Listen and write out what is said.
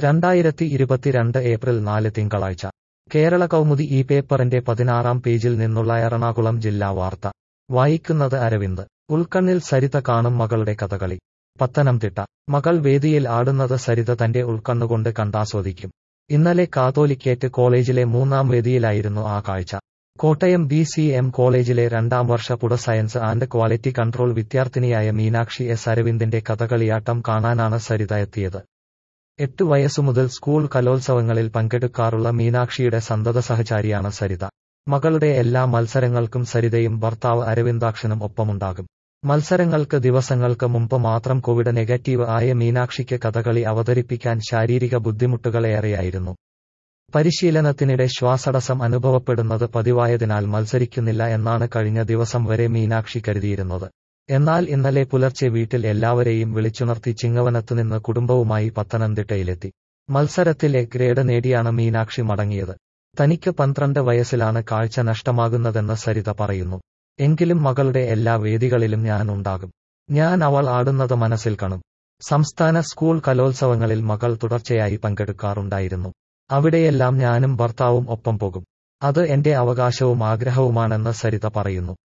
രണ്ടായിരത്തി ഇരുപത്തിരണ്ട് ഏപ്രിൽ നാല് തിങ്കളാഴ്ച കേരള കൗമുദി ഈ പേപ്പറിന്റെ പതിനാറാം പേജിൽ നിന്നുള്ള എറണാകുളം ജില്ലാ വാർത്ത വായിക്കുന്നത് അരവിന്ദ് ഉൾക്കണ്ണിൽ സരിത കാണും മകളുടെ കഥകളി പത്തനംതിട്ട മകൾ വേദിയിൽ ആടുന്നത് സരിത തന്റെ ഉൾക്കണ്ണുകൊണ്ട് കണ്ടാസ്വദിക്കും ഇന്നലെ കാതോലിക്കേറ്റ് കോളേജിലെ മൂന്നാം വേദിയിലായിരുന്നു ആ കാഴ്ച കോട്ടയം ബി സി എം കോളേജിലെ രണ്ടാം വർഷ food science and quality control വിദ്യാർത്ഥിനിയായ മീനാക്ഷി എസ് അരവിന്ദിന്റെ കഥകളിയാട്ടം കാണാനാണ് സരിത എത്തിയത് എട്ട് വയസ്സുമുതൽ സ്കൂൾ കലോത്സവങ്ങളിൽ പങ്കെടുക്കാറുള്ള മീനാക്ഷിയുടെ സന്തത സഹചാരിയാണ് സരിത മകളുടെ എല്ലാ മത്സരങ്ങൾക്കും സരിതയും ഭർത്താവ് അരവിന്ദാക്ഷനും ഒപ്പമുണ്ടാകും മത്സരങ്ങൾക്ക് ദിവസങ്ങൾക്ക് മുമ്പ് മാത്രം കോവിഡ് നെഗറ്റീവ് ആയ മീനാക്ഷിക്ക് കഥകളി അവതരിപ്പിക്കാൻ ശാരീരിക ബുദ്ധിമുട്ടുകളേറെയായിരുന്നു പരിശീലനത്തിനിടെ ശ്വാസടസ്സം അനുഭവപ്പെടുന്നത് പതിവായതിനാൽ മത്സരിക്കുന്നില്ല എന്നാണ് കഴിഞ്ഞ ദിവസം വരെ മീനാക്ഷി കരുതിയിരുന്നത് എന്നാൽ ഇന്നലെ പുലർച്ചെ വീട്ടിൽ എല്ലാവരെയും വിളിച്ചുണർത്തി ചിങ്ങവനത്തുനിന്ന് കുടുംബവുമായി പത്തനംതിട്ടയിലെത്തി മത്സരത്തിൽ എ ഗ്രേഡ് നേടിയാണ് മീനാക്ഷി മടങ്ങിയത് തനിക്ക് പന്ത്രണ്ട് വയസ്സിലാണ് കാഴ്ച നഷ്ടമാകുന്നതെന്ന് സരിത പറയുന്നു എങ്കിലും മകളുടെ എല്ലാ വേദികളിലും ഞാൻ ഉണ്ടാകും ഞാൻ അവൾ ആടുന്നത് മനസ്സിൽ കാണും സംസ്ഥാന സ്കൂൾ കലോത്സവങ്ങളിൽ മകൾ തുടർച്ചയായി പങ്കെടുക്കാറുണ്ടായിരുന്നു അവിടെയെല്ലാം ഞാനും ഭർത്താവും ഒപ്പം പോകും അത് എന്റെ അവകാശവും ആഗ്രഹവുമാണെന്ന് സരിത പറയുന്നു